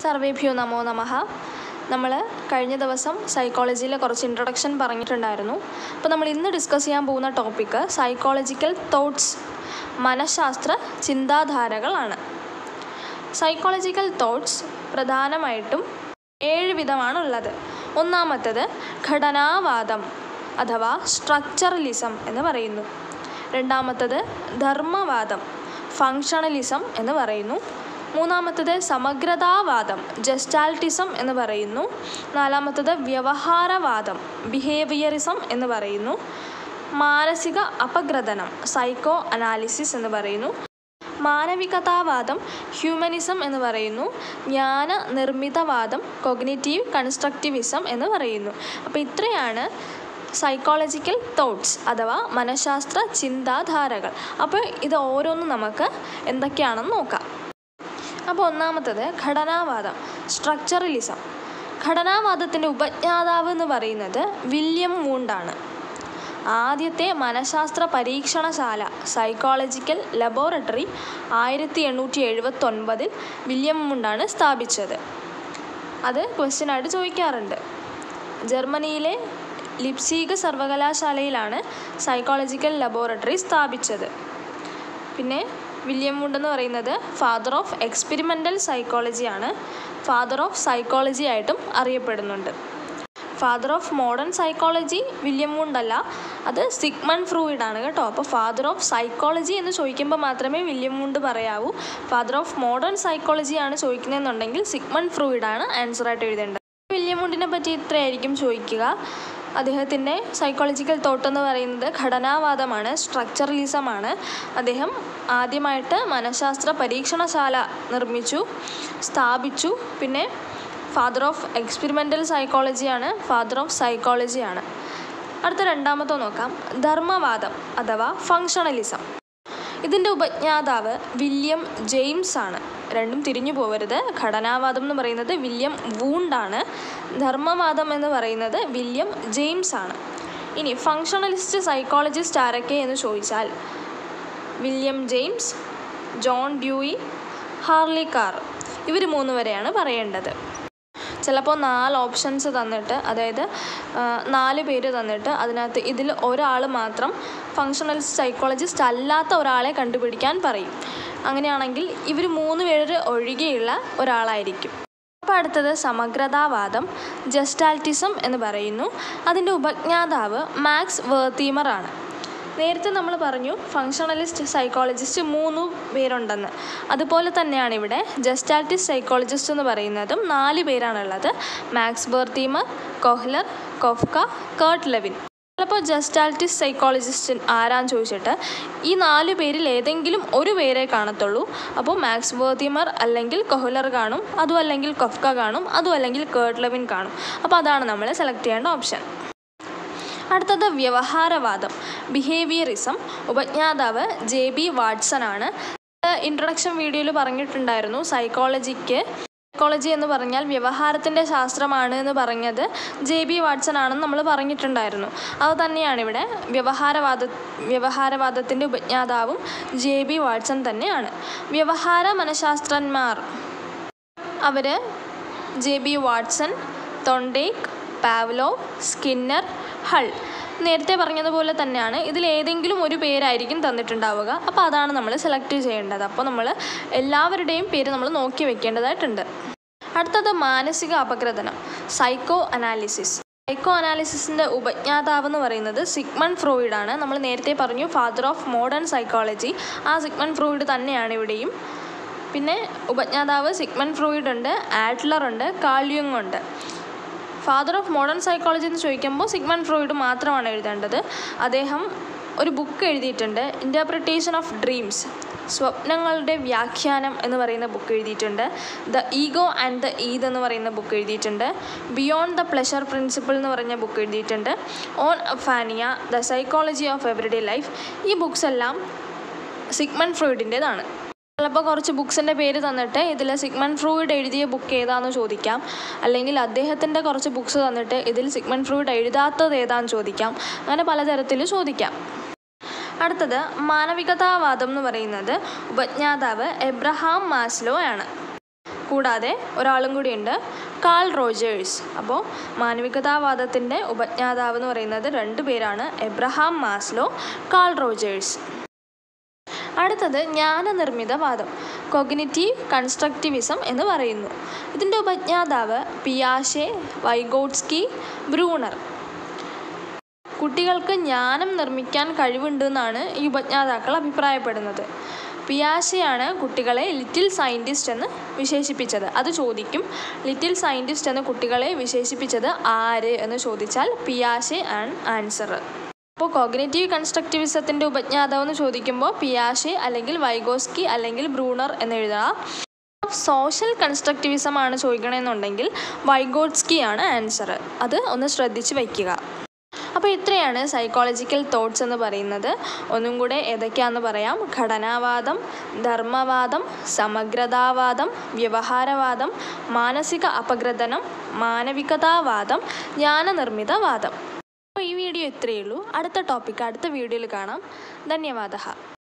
സർവേഭ്യോ നമോ നമഃ നമ്മൾ കഴിഞ്ഞ ദിവസം സൈക്കോളജിയിലെ കുറച്ച് ഇൻട്രൊഡക്ഷൻ പറഞ്ഞിട്ടുണ്ടായിരുന്നു അപ്പോൾ നമ്മൾ ഇന്ന് ഡിസ്കസ് ചെയ്യാൻ പോകുന്ന ടോപ്പിക്ക് സൈക്കോളജിക്കൽ തോട്ട്സ് മനഃശാസ്ത്ര ചിന്താധാരകളാണ് സൈക്കോളജിക്കൽ തോട്ട്സ് പ്രധാനമായിട്ടും ഏഴ് വിധമാണ് ഉള്ളത് ഒന്നാമത്തേത് ഘടനാവാദം അഥവാ സ്ട്രക്ചറലിസം എന്ന് പറയുന്നു രണ്ടാമത്തേത് ധർമ്മവാദം ഫങ്ഷണലിസം എന്ന് പറയുന്നു മൂന്നാമത്തേത് സമഗ്രതാവാദം ജസ്റ്റാൽറ്റിസം എന്ന് പറയുന്നു നാലാമത്തേത് വ്യവഹാരവാദം ബിഹേവിയറിസം എന്ന് പറയുന്നു മാനസിക അപഗ്രഥനം സൈക്കോ അനാലിസിസ് എന്ന് പറയുന്നു മാനവികതാവാദം ഹ്യൂമനിസം എന്ന് പറയുന്നു ജ്ഞാന നിർമ്മിതവാദം കൊഗ്നിറ്റീവ് കൺസ്ട്രക്റ്റിവിസം എന്ന് പറയുന്നു അപ്പോൾ ഇത്രയാണ് സൈക്കോളജിക്കൽ തോട്ട്സ് അഥവാ മനഃശാസ്ത്ര ചിന്താധാരകൾ അപ്പോൾ ഇത് ഓരോന്നും നമുക്ക് എന്തൊക്കെയാണെന്ന് നോക്കാം അപ്പോൾ ഒന്നാമത്തത് ഘടനാവാദം സ്ട്രക്ചറലിസം ഘടനാവാദത്തിൻ്റെ ഉപജ്ഞാതാവ് എന്ന് പറയുന്നത് വില്യം വൂണ്ടാണ് ആദ്യത്തെ മനഃശാസ്ത്ര പരീക്ഷണശാല സൈക്കോളജിക്കൽ ലബോറട്ടറി ആയിരത്തി എണ്ണൂറ്റി എഴുപത്തൊൻപതിൽ വില്യം വൂണ്ടാണ് സ്ഥാപിച്ചത് അത് ക്വസ്റ്റ്യനായിട്ട് ചോദിക്കാറുണ്ട് ജർമ്മനിയിലെ ലിപ്സീഗ് സർവകലാശാലയിലാണ് സൈക്കോളജിക്കൽ ലബോറട്ടറി സ്ഥാപിച്ചത് പിന്നെ വില്യം വുഡ് എന്ന് പറയുന്നത് ഫാദർ ഓഫ് എക്സ്പെരിമെൻ്റൽ സൈക്കോളജിയാണ് ഫാദർ ഓഫ് സൈക്കോളജി ആയിട്ടും അറിയപ്പെടുന്നുണ്ട് father of modern psychology William Wundt അല്ല അത് സിഗ്മൺ ഫ്രൂയിഡ് ആണ് കേട്ടോ അപ്പോൾ ഫാദർ ഓഫ് സൈക്കോളജി എന്ന് ചോദിക്കുമ്പോൾ മാത്രമേ വില്യം വുണ്ട് പറയാവൂ ഫാദർ ഓഫ് മോഡേൺ സൈക്കോളജി ആണ് ചോദിക്കുന്നതെന്നുണ്ടെങ്കിൽ സിഗ്മൺ ഫ്രൂയിഡ് ആണ് ആൻസർ ആയിട്ട് എഴുതേണ്ടത് വില്യം വുണ്ടിനെ പറ്റി ഇത്രയായിരിക്കും ചോദിക്കുക അദ്ദേഹത്തിൻ്റെ സൈക്കോളജിക്കൽ തോട്ട് എന്ന് പറയുന്നത് ഘടനാവാദമാണ് സ്ട്രക്ചറലിസമാണ് അദ്ദേഹം ആദ്യമായിട്ട് മനഃശാസ്ത്ര പരീക്ഷണശാല നിർമ്മിച്ചു സ്ഥാപിച്ചു പിന്നെ ഫാദർ ഓഫ് എക്സ്പെരിമെൻ്റൽ സൈക്കോളജിയാണ് ഫാദർ ഓഫ് സൈക്കോളജിയാണ് അടുത്ത രണ്ടാമത്തെ നോക്കാം ധർമ്മവാദം അഥവാ ഫങ്ഷണലിസം ഇതിൻ്റെ ഉപജ്ഞാതാവ് വില്യം ജെയിംസ് ആണ് രണ്ടും തിരിഞ്ഞു പോകരുത് ഘടനാവാദം എന്ന് പറയുന്നത് വില്യം വൂണ്ടാണ് ധർമ്മവാദം എന്ന് പറയുന്നത് വില്യം ജെയിംസ് ആണ് ഇനി ഫങ്ഷണലിസ്റ്റ് സൈക്കോളജിസ്റ്റ് ആരൊക്കെ എന്ന് ചോദിച്ചാൽ William James John Dewey Harvey Carr ഇവർ മൂന്ന് വരെയാണ് പറയേണ്ടത് ചിലപ്പോൾ നാല് ഓപ്ഷൻസ് തന്നിട്ട് അതായത് നാല് പേര് തന്നിട്ട് അതിനകത്ത് ഇതിൽ ഒരാൾ മാത്രം ഫങ്ഷണലിസ്റ്റ് സൈക്കോളജിസ്റ്റ് അല്ലാത്ത ഒരാളെ കണ്ടുപിടിക്കാൻ പറയും അങ്ങനെയാണെങ്കിൽ ഇവർ മൂന്ന് പേര് ഒഴികെയുള്ള ഒരാളായിരിക്കും അപ്പോൾ അടുത്തത് സമഗ്രതാവാദം ജസ്റ്റാൽറ്റിസം എന്ന് പറയുന്നു അതിൻ്റെ ഉപജ്ഞാതാവ് മാക്സ് വേർത്തീമർ ആണ് നേരത്തെ നമ്മൾ പറഞ്ഞു ഫങ്ഷണലിസ്റ്റ് സൈക്കോളജിസ്റ്റ് മൂന്ന് പേരുണ്ടെന്ന് അതുപോലെ തന്നെയാണ് ഇവിടെ ജസ്റ്റാൽറ്റിസ്റ്റ് സൈക്കോളജിസ്റ്റ് എന്ന് പറയുന്നതും നാല് പേരാണുള്ളത് Max Wertheimer Kohler Koffka Kurt Lewin ചിലപ്പോൾ ജസ്റ്റാൽറ്റിസ്റ്റ് സൈക്കോളജിസ്റ്റ് ആരാന്ന് ചോദിച്ചിട്ട് ഈ നാല് പേരിൽ ഏതെങ്കിലും ഒരു പേരെ കാണത്തുള്ളൂ അപ്പോൾ മാക്സ് ബേർത്തിമർ അല്ലെങ്കിൽ കൊഹ്ലർ കാണും അതും അല്ലെങ്കിൽ കൊഫ്ക കാണും അതും അല്ലെങ്കിൽ കേർട്ട് ലെവിൻ കാണും അപ്പോൾ അതാണ് നമ്മൾ സെലക്ട് ചെയ്യേണ്ട ഓപ്ഷൻ അടുത്തത് വ്യവഹാരവാദം ബിഹേവിയറിസം ഉപജ്ഞാതാവ് ജെ ബി വാട്സൺ ആണ് ഇൻട്രൊഡക്ഷൻ വീഡിയോയിൽ പറഞ്ഞിട്ടുണ്ടായിരുന്നു സൈക്കോളജിക്ക് സൈക്കോളജി എന്ന് പറഞ്ഞാൽ വ്യവഹാരത്തിൻ്റെ ശാസ്ത്രമാണ് എന്ന് പറഞ്ഞത് ജെ ബി വാട്സൺ ആണെന്ന് നമ്മൾ പറഞ്ഞിട്ടുണ്ടായിരുന്നു അത് തന്നെയാണ് ഇവിടെ വ്യവഹാരവാദ വ്യവഹാരവാദത്തിൻ്റെ ഉപജ്ഞാതാവും ജെ ബി വാട്സൺ തന്നെയാണ് വ്യവഹാര മനഃശാസ്ത്രന്മാർ അവർ J B Watson Thorndike Pavlov Skinner Hull നേരത്തെ പറഞ്ഞതുപോലെ തന്നെയാണ് ഇതിൽ ഏതെങ്കിലും ഒരു പേരായിരിക്കും തന്നിട്ടുണ്ടാവുക അപ്പോൾ അതാണ് നമ്മൾ സെലക്ട് ചെയ്യേണ്ടത് അപ്പോൾ നമ്മൾ എല്ലാവരുടെയും പേര് നമ്മൾ നോക്കി വെക്കേണ്ടതായിട്ടുണ്ട് അടുത്തത് മാനസിക അപഗ്രഥനം സൈക്കോ അനാലിസിസ് സൈക്കോ അനാലിസിസിൻ്റെ ഉപജ്ഞാതാവ് എന്ന് പറയുന്നത് സിഗ്മൺ ഫ്രോയിഡ് ആണ് നമ്മൾ നേരത്തെ പറഞ്ഞു ഫാദർ ഓഫ് മോഡേൺ സൈക്കോളജി ആ സിഗ്മൺ ഫ്രോയിഡ് തന്നെയാണ് ഇവിടെയും പിന്നെ ഉപജ്ഞാതാവ് സിഗ്മൺ ഫ്രോയിഡ് ഉണ്ട് ആഡ്ലർ ഉണ്ട് കാൾയുങ് ഉണ്ട് ഫാദർ ഓഫ് മോഡേൺ സൈക്കോളജി എന്ന് ചോദിക്കുമ്പോൾ സിഗ്മൺ ഫ്രോയിഡ് മാത്രമാണ് എഴുതേണ്ടത് അദ്ദേഹം ഒരു ബുക്ക് എഴുതിയിട്ടുണ്ട് ഇൻ്റർപ്രിട്ടേഷൻ ഓഫ് ഡ്രീംസ് സ്വപ്നങ്ങളുടെ വ്യാഖ്യാനം എന്ന് പറയുന്ന ബുക്ക് എഴുതിയിട്ടുണ്ട് the ego and the id എന്ന് പറയുന്ന ബുക്ക് എഴുതിയിട്ടുണ്ട് ബിയോണ്ട് ദ പ്ലഷർ പ്രിൻസിപ്പിൾ എന്ന് പറഞ്ഞ ബുക്ക് എഴുതിയിട്ടുണ്ട് on aphasia the psychology of everyday life ഈ ബുക്സ് എല്ലാം സിഗ്മൺ ഫ്രോയിഡിൻ്റേതാണ് ചിലപ്പോൾ കുറച്ച് ബുക്സിൻ്റെ പേര് തന്നിട്ട് ഇതിൽ സിഗ്മൺ ഫ്രൂയിഡ് എഴുതിയ ബുക്ക് ഏതാണെന്ന് ചോദിക്കാം അല്ലെങ്കിൽ അദ്ദേഹത്തിൻ്റെ കുറച്ച് ബുക്സ് തന്നിട്ട് ഇതിൽ സിഗ്മൺ ഫ്രൂയിഡ് എഴുതാത്തത് ഏതാണെന്ന് ചോദിക്കാം അങ്ങനെ പലതരത്തിൽ ചോദിക്കാം അടുത്തത് മാനവികതാവാദം എന്ന് പറയുന്നത് ഉപജ്ഞാതാവ് എബ്രഹാം മാസ്ലോ ആണ് കൂടാതെ ഒരാളും കൂടിയുണ്ട് കാൾ റോജേഴ്സ് അപ്പോൾ മാനവികതാവാദത്തിൻ്റെ ഉപജ്ഞാതാവ് എന്ന് പറയുന്നത് രണ്ട് പേരാണ് എബ്രഹാം മാസ്ലോ കാൾ റോജേഴ്സ് അടുത്തത് ജ്ഞാനനിർമ്മിതവാദം കൊഗ്നിറ്റീവ് കൺസ്ട്രക്റ്റിവിസം എന്ന് പറയുന്നു ഇതിൻ്റെ ഉപജ്ഞാതാവ് പിയാഷെ വൈഗോട്സ്കി ബ്രൂണർ കുട്ടികൾക്ക് ജ്ഞാനം നിർമ്മിക്കാൻ കഴിവുണ്ടെന്നാണ് ഈ ഉപജ്ഞാതാക്കൾ അഭിപ്രായപ്പെടുന്നത് പിയാഷെയാണ് കുട്ടികളെ ലിറ്റിൽ സയൻറ്റിസ്റ്റ് എന്ന് വിശേഷിപ്പിച്ചത് അത് ചോദിക്കും ലിറ്റിൽ സയൻറ്റിസ്റ്റ് എന്ന് കുട്ടികളെ വിശേഷിപ്പിച്ചത് ആര് എന്ന് ചോദിച്ചാൽ പിയാഷെ ആൻഡ് ആൻസർ അപ്പോൾ കോഗ്നേറ്റീവ് കൺസ്ട്രക്റ്റിവിസത്തിൻ്റെ ഉപജ്ഞാതാവ് എന്ന് ചോദിക്കുമ്പോൾ പിയാഷെ അല്ലെങ്കിൽ വൈഗോസ്കി അല്ലെങ്കിൽ ബ്രൂണർ എന്ന് എഴുതണം സോഷ്യൽ കൺസ്ട്രക്റ്റിവിസം ആണ് ചോദിക്കണമെന്നുണ്ടെങ്കിൽ വൈഗോട്സ്കി ആണ് ആൻസർ അത് ഒന്ന് ശ്രദ്ധിച്ച് വയ്ക്കുക അപ്പോൾ ഇത്രയാണ് സൈക്കോളജിക്കൽ തോട്ട്സ് എന്ന് പറയുന്നത് ഒന്നും കൂടെ ഏതൊക്കെയാണെന്ന് പറയാം ഘടനാവാദം ധർമ്മവാദം സമഗ്രതാവാദം വ്യവഹാരവാദം മാനസിക അപഗ്രഥനം മാനവികതാവാദം ജ്ഞാനനിർമ്മിതവാദം അപ്പോൾ ഈ വീഡിയോ ഇത്രയേ ഉള്ളൂ അടുത്ത ടോപ്പിക്ക് അടുത്ത വീഡിയോയിൽ കാണാം ധന്യവാദ